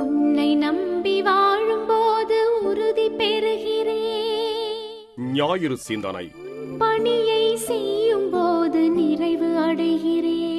உன்னை நம்பி வாழும்போது உறுதி பெறுகிறேன் ஞாயிறு சிந்தனை பணியை செய்யும் போது நிறைவு அடைகிறேன்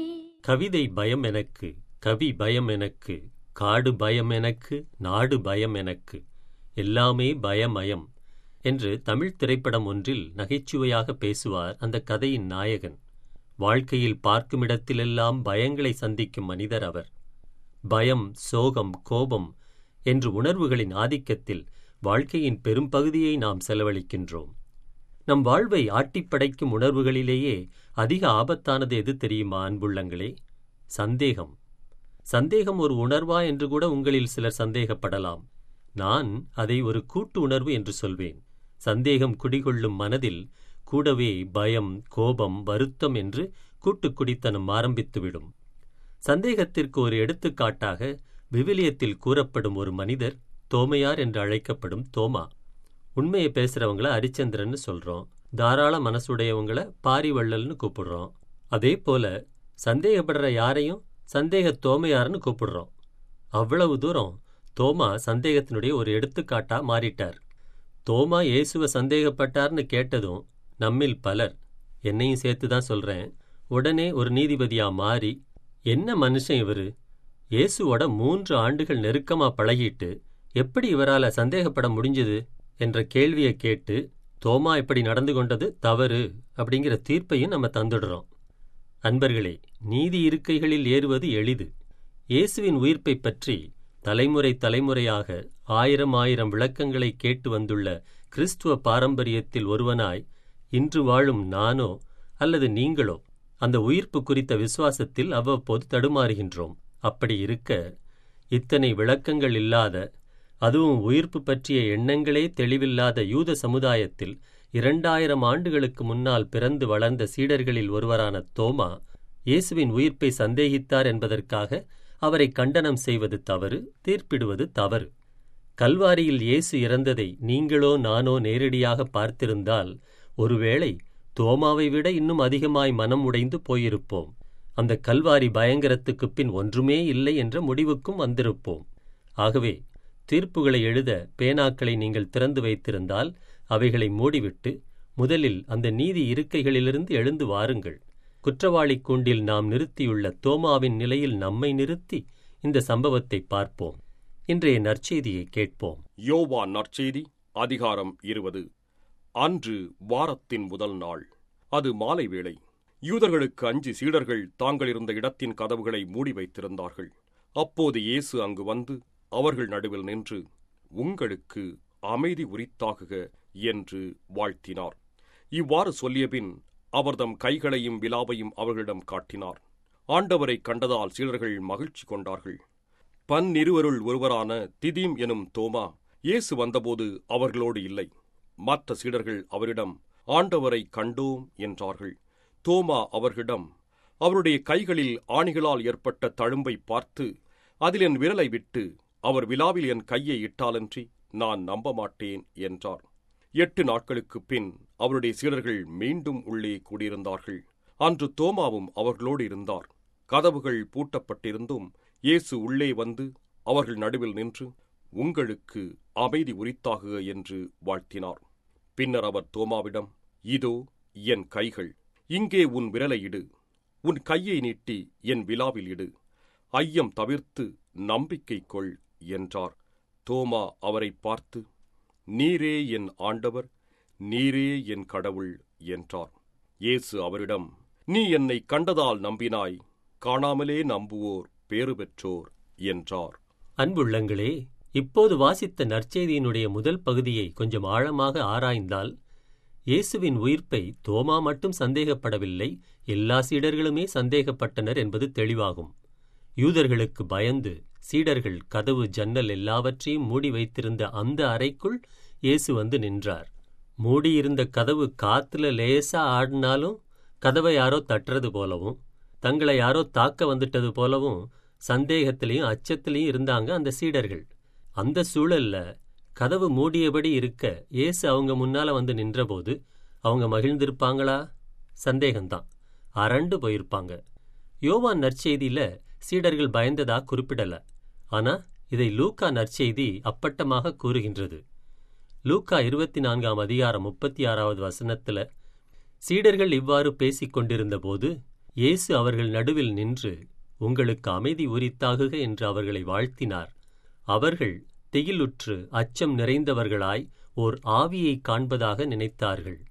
கவிதை பயம் எனக்கு கவி பயம் எனக்கு காடு பயம் எனக்கு நாடு பயம் எனக்கு எல்லாமே பயமயம் என்று தமிழ் திரைப்படம் ஒன்றில் நகைச்சுவையாக பேசுவார் அந்த கதையின் நாயகன் வாழ்க்கையில் பார்க்கும் இடத்திலெல்லாம் பயங்களை சந்திக்கும் மனிதர் அவர் பயம் சோகம் கோபம் என்று உணர்வுகளின் ஆதிக்கத்தில் வாழ்க்கையின் பெரும்பகுதியை நாம் செலவழிக்கின்றோம் நம் வாழ்வை ஆட்டிப்படைக்கும் உணர்வுகளிலேயே அதிக ஆபத்தானது எது தெரியுமா அன்புள்ளங்களே சந்தேகம் சந்தேகம் ஒரு உணர்வா என்று கூட உங்களில் சிலர் சந்தேகப்படலாம் நான் அதை ஒரு கூட்டு உணர்வு என்று சொல்வேன் சந்தேகம் குடிகொள்ளும் மனதில் கூடவே பயம் கோபம் வருத்தம் என்று கூட்டுக் குடித்தனம் ஆரம்பித்துவிடும் சந்தேகத்திற்கு ஒரு எடுத்துக்காட்டாக விவிலியத்தில் கூறப்படும் ஒரு மனிதர் தோமையார் என்று அழைக்கப்படும் தோமா உண்மையை பேசுறவங்கள அரிச்சந்திரன்னு சொல்றோம் தாராள மனசுடையவங்கள பாரிவள்ளல்னு கூப்பிடுறோம் அதே போல சந்தேகப்படுற யாரையும் சந்தேக தோமையார்னு கூப்பிடுறோம் அவ்வளவு தூரம் தோமா சந்தேகத்தினுடைய ஒரு எடுத்துக்காட்டா மாறிட்டார் தோமா இயேசுவ சந்தேகப்பட்டார்னு கேட்டதும் நம்மில் பலர் என்னையும் சேர்த்து தான் சொல்றேன் உடனே ஒரு நீதிபதியா மாறி என்ன மனுஷன் இவரு இயேசுவோட மூன்று ஆண்டுகள் நெருக்கமா பழகிட்டு எப்படி இவரால சந்தேகப்பட முடிஞ்சது என்ற கேள்வியை கேட்டு தோமா இப்படி நடந்து கொண்டது தவறு அப்படிங்கிற தீர்ப்பையும் நம்ம தந்துடுறோம் அன்பர்களே நீதி இருக்கைகளில் ஏறுவது எளிது இயேசுவின் உயிர்ப்பை பற்றி தலைமுறை தலைமுறையாக ஆயிரம் ஆயிரம் விளக்கங்களை கேட்டு வந்துள்ள கிறிஸ்துவ பாரம்பரியத்தில் ஒருவனாய் இன்று வாழும் நானோ அல்லது நீங்களோ அந்த உயிர்ப்பு குறித்த விசுவாசத்தில் அவ்வப்போது தடுமாறுகின்றோம் அப்படி இருக்க இத்தனை விளக்கங்கள் இல்லாத அதுவும் உயிர்ப்பு பற்றிய எண்ணங்களே தெளிவில்லாத யூத சமுதாயத்தில் இரண்டாயிரம் ஆண்டுகளுக்கு முன்னால் பிறந்து வளர்ந்த சீடர்களில் ஒருவரான தோமா இயேசுவின் உயிர்ப்பை சந்தேகித்தார் என்பதற்காக அவரை கண்டனம் செய்வது தவறு தீர்ப்பிடுவது தவறு கல்வாரியில் இயேசு இறந்ததை நீங்களோ நானோ நேரடியாக பார்த்திருந்தால் ஒருவேளை தோமாவை விட இன்னும் அதிகமாய் மனம் உடைந்து போயிருப்போம் அந்த கல்வாரி பயங்கரத்துக்குப் பின் ஒன்றுமே இல்லை என்ற முடிவுக்கும் வந்திருப்போம் ஆகவே தீர்ப்புகளை எழுத பேனாக்களை நீங்கள் திறந்து வைத்திருந்தால் அவைகளை மூடிவிட்டு முதலில் அந்த நீதி இருக்கைகளிலிருந்து எழுந்து வாருங்கள் குற்றவாளி கூண்டில் நாம் நிறுத்தியுள்ள தோமாவின் நிலையில் நம்மை நிறுத்தி இந்த சம்பவத்தை பார்ப்போம் இன்றைய நற்செய்தியை கேட்போம் யோவா நற்செய்தி அதிகாரம் இருபது அன்று வாரத்தின் முதல் நாள் அது மாலை வேளை யூதர்களுக்கு அஞ்சு சீடர்கள் தாங்கள் இருந்த இடத்தின் கதவுகளை மூடி வைத்திருந்தார்கள் அப்போது இயேசு அங்கு வந்து அவர்கள் நடுவில் நின்று உங்களுக்கு அமைதி உரித்தாகுக என்று வாழ்த்தினார் இவ்வாறு சொல்லியபின் அவர்தம் கைகளையும் விலாவையும் அவர்களிடம் காட்டினார் ஆண்டவரை கண்டதால் சீடர்கள் மகிழ்ச்சி கொண்டார்கள் பன்னிருவருள் ஒருவரான திதீம் எனும் தோமா இயேசு வந்தபோது அவர்களோடு இல்லை மற்ற சீடர்கள் அவரிடம் ஆண்டவரை கண்டோம் என்றார்கள் தோமா அவர்களிடம் அவருடைய கைகளில் ஆணிகளால் ஏற்பட்ட தழும்பை பார்த்து அதில் என் விரலை விட்டு அவர் விழாவில் என் கையை இட்டாலன்றி நான் நம்ப மாட்டேன் என்றார் எட்டு நாட்களுக்குப் பின் அவருடைய சீடர்கள் மீண்டும் உள்ளே கூடியிருந்தார்கள் அன்று தோமாவும் அவர்களோடு இருந்தார் கதவுகள் பூட்டப்பட்டிருந்தும் இயேசு உள்ளே வந்து அவர்கள் நடுவில் நின்று உங்களுக்கு அமைதி உரித்தாகுக என்று வாழ்த்தினார் பின்னர் அவர் தோமாவிடம் இதோ என் கைகள் இங்கே உன் விரலை இடு உன் கையை நீட்டி என் விழாவில் இடு ஐயம் தவிர்த்து நம்பிக்கை கொள் என்றார் தோமா அவரை பார்த்து நீரே என் ஆண்டவர் நீரே என் கடவுள் என்றார் இயேசு அவரிடம் நீ என்னை கண்டதால் நம்பினாய் காணாமலே நம்புவோர் பேறு பெற்றோர் என்றார் அன்புள்ளங்களே இப்போது வாசித்த நற்செய்தியினுடைய முதல் பகுதியை கொஞ்சம் ஆழமாக ஆராய்ந்தால் இயேசுவின் உயிர்ப்பை தோமா மட்டும் சந்தேகப்படவில்லை எல்லா சீடர்களுமே சந்தேகப்பட்டனர் என்பது தெளிவாகும் யூதர்களுக்கு பயந்து சீடர்கள் கதவு ஜன்னல் எல்லாவற்றையும் மூடி வைத்திருந்த அந்த அறைக்குள் இயேசு வந்து நின்றார் மூடியிருந்த கதவு காத்துல லேசா ஆடினாலும் கதவை யாரோ தட்டுறது போலவும் தங்களை யாரோ தாக்க வந்துட்டது போலவும் சந்தேகத்திலையும் அச்சத்திலையும் இருந்தாங்க அந்த சீடர்கள் அந்த சூழல்ல கதவு மூடியபடி இருக்க இயேசு அவங்க முன்னால வந்து நின்றபோது அவங்க மகிழ்ந்திருப்பாங்களா சந்தேகம்தான் அரண்டு போயிருப்பாங்க யோவான் நற்செய்தியில சீடர்கள் பயந்ததா குறிப்பிடல ஆனா இதை லூக்கா நற்செய்தி அப்பட்டமாக கூறுகின்றது லூக்கா இருபத்தி நான்காம் அதிகாரம் முப்பத்தி ஆறாவது வசனத்துல சீடர்கள் இவ்வாறு பேசிக் கொண்டிருந்தபோது இயேசு அவர்கள் நடுவில் நின்று உங்களுக்கு அமைதி உரித்தாகுக என்று அவர்களை வாழ்த்தினார் அவர்கள் திகிலுற்று அச்சம் நிறைந்தவர்களாய் ஓர் ஆவியை காண்பதாக நினைத்தார்கள்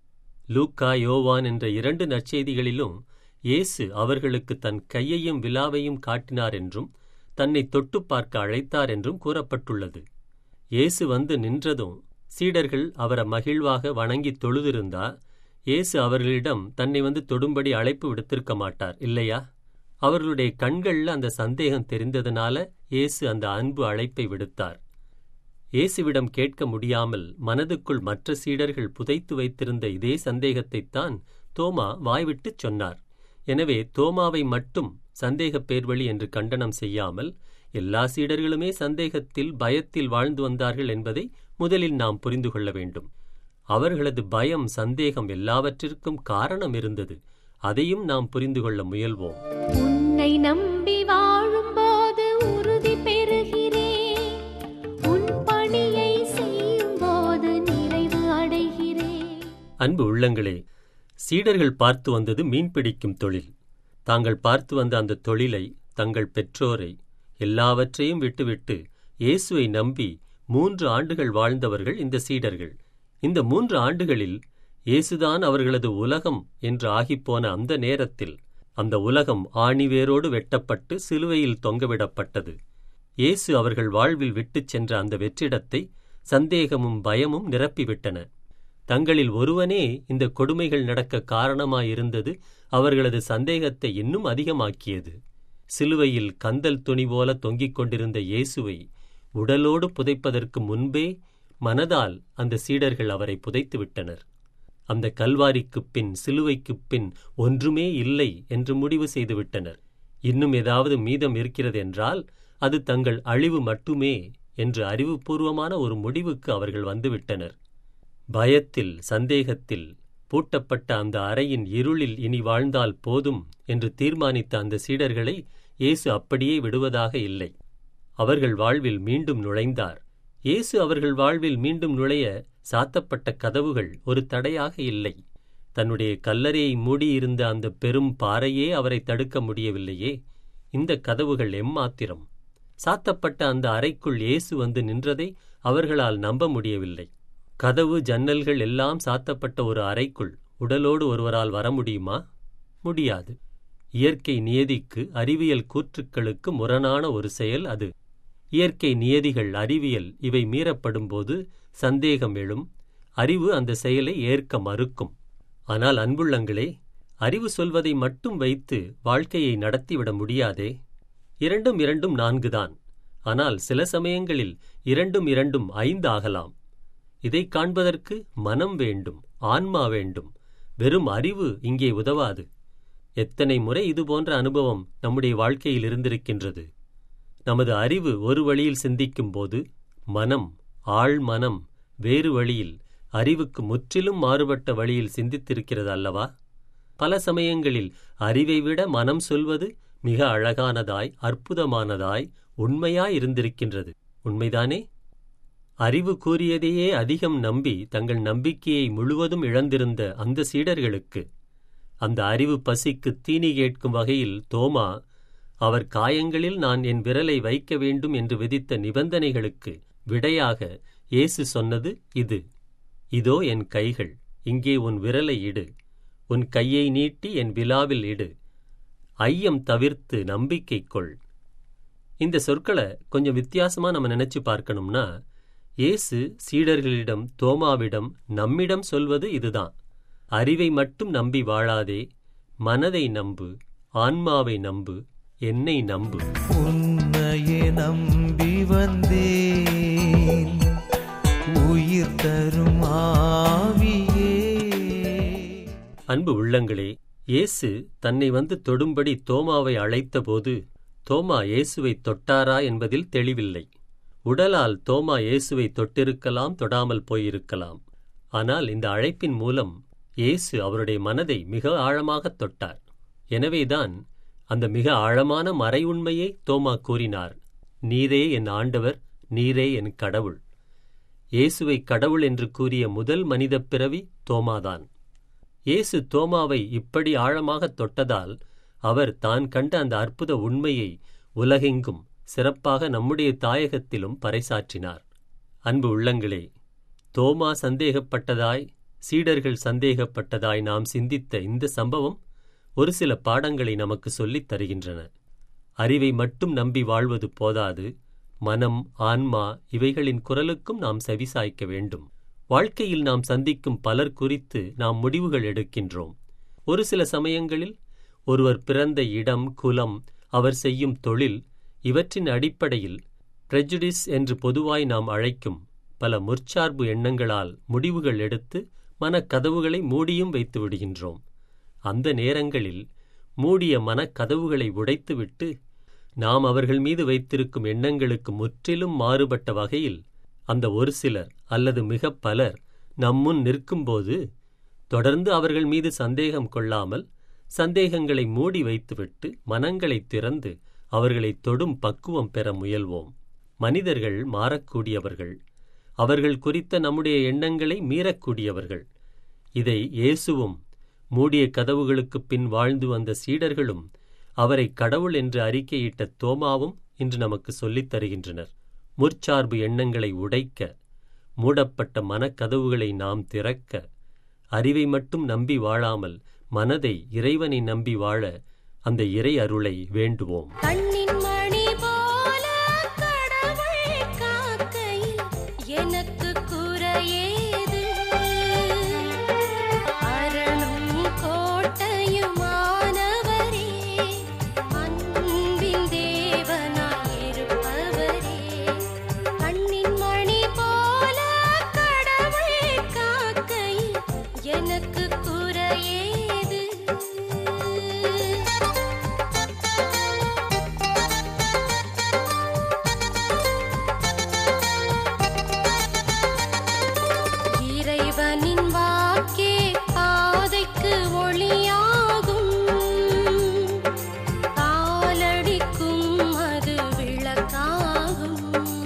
லூக்கா யோவான் என்ற இரண்டு நற்செய்திகளிலும் இயேசு அவர்களுக்கு தன் கையையும் விலாவையும் காட்டினார் என்றும் தன்னை தொட்டு பார்க்க அழைத்தார் என்றும் கூறப்பட்டுள்ளது இயேசு வந்து நின்றதும் சீடர்கள் அவரை மகிழ்வாக வணங்கி தொழுதிருந்தா இயேசு அவர்களிடம் தன்னை வந்து தொடும்படி அழைப்பு விடுத்திருக்க மாட்டார் இல்லையா அவர்களுடைய கண்கள்ல அந்த சந்தேகம் தெரிந்ததனால இயேசு அந்த அன்பு அழைப்பை விடுத்தார் இயேசுவிடம் கேட்க முடியாமல் மனதுக்குள் மற்ற சீடர்கள் புதைத்து வைத்திருந்த இதே சந்தேகத்தைத்தான் தோமா வாய்விட்டுச் சொன்னார் எனவே தோமாவை மட்டும் சந்தேகப் பேர்வழி என்று கண்டனம் செய்யாமல் எல்லா சீடர்களுமே சந்தேகத்தில் பயத்தில் வாழ்ந்து வந்தார்கள் என்பதை முதலில் நாம் புரிந்து கொள்ள வேண்டும் அவர்களது பயம் சந்தேகம் எல்லாவற்றிற்கும் காரணம் இருந்தது அதையும் நாம் புரிந்து கொள்ள முயல்வோம் உன்னை நம்பி வாழும்போது உறுதி பெறுகிறேன் உன் பணியை செய்யும்போது நிறைவு அடைகிறேன் அன்பு உள்ளங்களே சீடர்கள் பார்த்து வந்தது மீன்பிடிக்கும் தொழில் தாங்கள் பார்த்து வந்த அந்த தொழிலை தங்கள் பெற்றோரை எல்லாவற்றையும் விட்டுவிட்டு இயேசுவை நம்பி மூன்று ஆண்டுகள் வாழ்ந்தவர்கள் இந்த சீடர்கள் இந்த மூன்று ஆண்டுகளில் இயேசுதான் அவர்களது உலகம் என்று ஆகிப்போன அந்த நேரத்தில் அந்த உலகம் ஆணிவேரோடு வெட்டப்பட்டு சிலுவையில் தொங்கவிடப்பட்டது இயேசு அவர்கள் வாழ்வில் விட்டுச் சென்ற அந்த வெற்றிடத்தை சந்தேகமும் பயமும் நிரப்பிவிட்டன தங்களில் ஒருவனே இந்த கொடுமைகள் நடக்க காரணமாயிருந்தது அவர்களது சந்தேகத்தை இன்னும் அதிகமாக்கியது சிலுவையில் கந்தல் துணி போல தொங்கிக் கொண்டிருந்த இயேசுவை உடலோடு புதைப்பதற்கு முன்பே மனதால் அந்த சீடர்கள் அவரை புதைத்து விட்டனர் அந்த கல்வாரிக்குப் பின் சிலுவைக்குப் பின் ஒன்றுமே இல்லை என்று முடிவு செய்துவிட்டனர் இன்னும் ஏதாவது மீதம் இருக்கிறது என்றால் அது தங்கள் அழிவு மட்டுமே என்று அறிவுபூர்வமான ஒரு முடிவுக்கு அவர்கள் வந்துவிட்டனர் பயத்தில் சந்தேகத்தில் பூட்டப்பட்ட அந்த அறையின் இருளில் இனி வாழ்ந்தால் போதும் என்று தீர்மானித்த அந்த சீடர்களை இயேசு அப்படியே விடுவதாக இல்லை அவர்கள் வாழ்வில் மீண்டும் நுழைந்தார் இயேசு அவர்கள் வாழ்வில் மீண்டும் நுழைய சாத்தப்பட்ட கதவுகள் ஒரு தடையாக இல்லை தன்னுடைய கல்லறையை மூடியிருந்த அந்த பெரும் பாறையே அவரை தடுக்க முடியவில்லையே இந்த கதவுகள் எம்மாத்திரம் சாத்தப்பட்ட அந்த அறைக்குள் இயேசு வந்து நின்றதை அவர்களால் நம்ப முடியவில்லை கதவு ஜன்னல்கள் எல்லாம் சாத்தப்பட்ட ஒரு அறைக்குள் உடலோடு ஒருவரால் வர முடியுமா முடியாது இயற்கை நியதிக்கு அறிவியல் கூற்றுக்களுக்கு முரணான ஒரு செயல் அது இயற்கை நியதிகள் அறிவியல் இவை மீறப்படும்போது சந்தேகம் எழும் அறிவு அந்த செயலை ஏற்க மறுக்கும் ஆனால் அன்புள்ளங்களே அறிவு சொல்வதை மட்டும் வைத்து வாழ்க்கையை நடத்திவிட முடியாதே இரண்டும் இரண்டும் நான்குதான் ஆனால் சில சமயங்களில் இரண்டும் இரண்டும் ஐந்து ஆகலாம் இதைக் காண்பதற்கு மனம் வேண்டும் ஆன்மா வேண்டும் வெறும் அறிவு இங்கே உதவாது எத்தனை முறை இதுபோன்ற அனுபவம் நம்முடைய வாழ்க்கையில் இருந்திருக்கின்றது நமது அறிவு ஒரு வழியில் சிந்திக்கும்போது மனம் ஆழ் மனம் வேறு வழியில் அறிவுக்கு முற்றிலும் மாறுபட்ட வழியில் சிந்தித்திருக்கிறது அல்லவா பல சமயங்களில் அறிவை விட மனம் சொல்வது மிக அழகானதாய் அற்புதமானதாய் உண்மையாய் இருந்திருக்கின்றது உண்மைதானே அறிவு கூறியதையே அதிகம் நம்பி தங்கள் நம்பிக்கையை முழுவதும் இழந்திருந்த அந்த சீடர்களுக்கு அந்த அறிவு பசிக்கு தீனி கேட்கும் வகையில் தோமா அவர் காயங்களில் நான் என் விரலை வைக்க வேண்டும் என்று விதித்த நிபந்தனைகளுக்கு விடையாக இயேசு சொன்னது இது இதோ என் கைகள் இங்கே உன் விரலை இடு உன் கையை நீட்டி என் விலாவில் இடு ஐயம் தவிர்த்து நம்பிக்கை கொள் இந்த சொற்களை கொஞ்சம் வித்தியாசமா நம்ம நினைச்சு பார்க்கணும்னா இயேசு சீடர்களிடம் தோமாவிடம் நம்மிடம் சொல்வது இதுதான் அறிவை மட்டும் நம்பி வாழாதே மனதை நம்பு ஆன்மாவை நம்பு என்னை நம்பு உன்னையே நம்பி வந்தேன் உயிர் தரும் ஆவியே அன்பு உள்ளங்களே இயேசு தன்னை வந்து தொடும்படி தோமாவை அழைத்தபோது தோமா இயேசுவை தொட்டாரா என்பதில் தெளிவில்லை உடலால் தோமா இயேசுவை தொட்டிருக்கலாம் தொடாமல் போயிருக்கலாம் ஆனால் இந்த அழைப்பின் மூலம் இயேசு அவருடைய மனதை மிக ஆழமாகத் தொட்டார் எனவேதான் அந்த மிக ஆழமான மறை உண்மையை தோமா கூறினார் நீரே என் ஆண்டவர் நீரே என் கடவுள் இயேசுவை கடவுள் என்று கூறிய முதல் மனிதப் பிறவி தோமாதான் இயேசு தோமாவை இப்படி ஆழமாகத் தொட்டதால் அவர் தான் கண்ட அந்த அற்புத உண்மையை உலகெங்கும் சிறப்பாக நம்முடைய தாயகத்திலும் பறைசாற்றினார் அன்பு உள்ளங்களே தோமா சந்தேகப்பட்டதாய் சீடர்கள் சந்தேகப்பட்டதாய் நாம் சிந்தித்த இந்த சம்பவம் ஒரு சில பாடங்களை நமக்கு சொல்லித் தருகின்றன அறிவை மட்டும் நம்பி வாழ்வது போதாது மனம் ஆன்மா இவைகளின் குரலுக்கும் நாம் செவிசாய்க்க வேண்டும் வாழ்க்கையில் நாம் சந்திக்கும் பலர் குறித்து நாம் முடிவுகள் எடுக்கின்றோம் ஒரு சில சமயங்களில் ஒருவர் பிறந்த இடம் குலம் அவர் செய்யும் தொழில் இவற்றின் அடிப்படையில் prejudice என்று பொதுவாய் நாம் அழைக்கும் பல முற்சார்பு எண்ணங்களால் முடிவுகள் எடுத்து மனக்கதவுகளை மூடியும் வைத்து விடுகின்றோம் அந்த நேரங்களில் மூடிய மனக்கதவுகளை உடைத்துவிட்டு நாம் அவர்கள் மீது வைத்திருக்கும் எண்ணங்களுக்கு முற்றிலும் மாறுபட்ட வகையில் அந்த ஒரு சிலர் அல்லது மிகப் பலர் நம்முன் நிற்கும்போது தொடர்ந்து அவர்கள் மீது சந்தேகம் கொள்ளாமல் சந்தேகங்களை மூடி வைத்துவிட்டு மனங்களை திறந்து அவர்களை தொடும் பக்குவம் பெற முயல்வோம் மனிதர்கள் மாறக்கூடியவர்கள் அவர்கள் குறித்த நம்முடைய எண்ணங்களை மீறக்கூடியவர்கள் இதை இயேசுவும் மூடிய கதவுகளுக்குப் பின் வாழ்ந்து வந்த சீடர்களும் அவரை கடவுள் என்று அறிக்கையிட்ட தோமாவும் இன்று நமக்கு சொல்லித் தருகின்றனர் முற்சார்பு எண்ணங்களை உடைக்க மூடப்பட்ட மனக்கதவுகளை நாம் திறக்க அறிவை மட்டும் நம்பி வாழாமல் மனதை இறைவனை நம்பி வாழ அந்த இறை அருளை வேண்டுவோம் கண்ணின் மணி போல கடவுள் காக்கையில் எனக்கு குறையேது அரணும் கோட்டையுமானவரே அன்பின் தேவனாய் இருப்பவரே கண்ணின் மணி போல கடவுள் காக்கையில் எனக்கு குறையேது இறைவனின் வாக்கே பாதைக்கு ஒளியாகும் காலடிக்கும் அது விளக்காகும்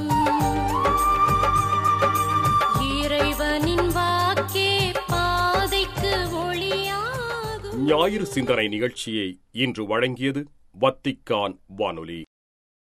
இறைவனின் வாக்கே பாதைக்கு ஒளியாகும் ஞாயிறு சிந்தனை நிகழ்ச்சியை இன்று வழங்கியது வத்திக்கான் வானொலி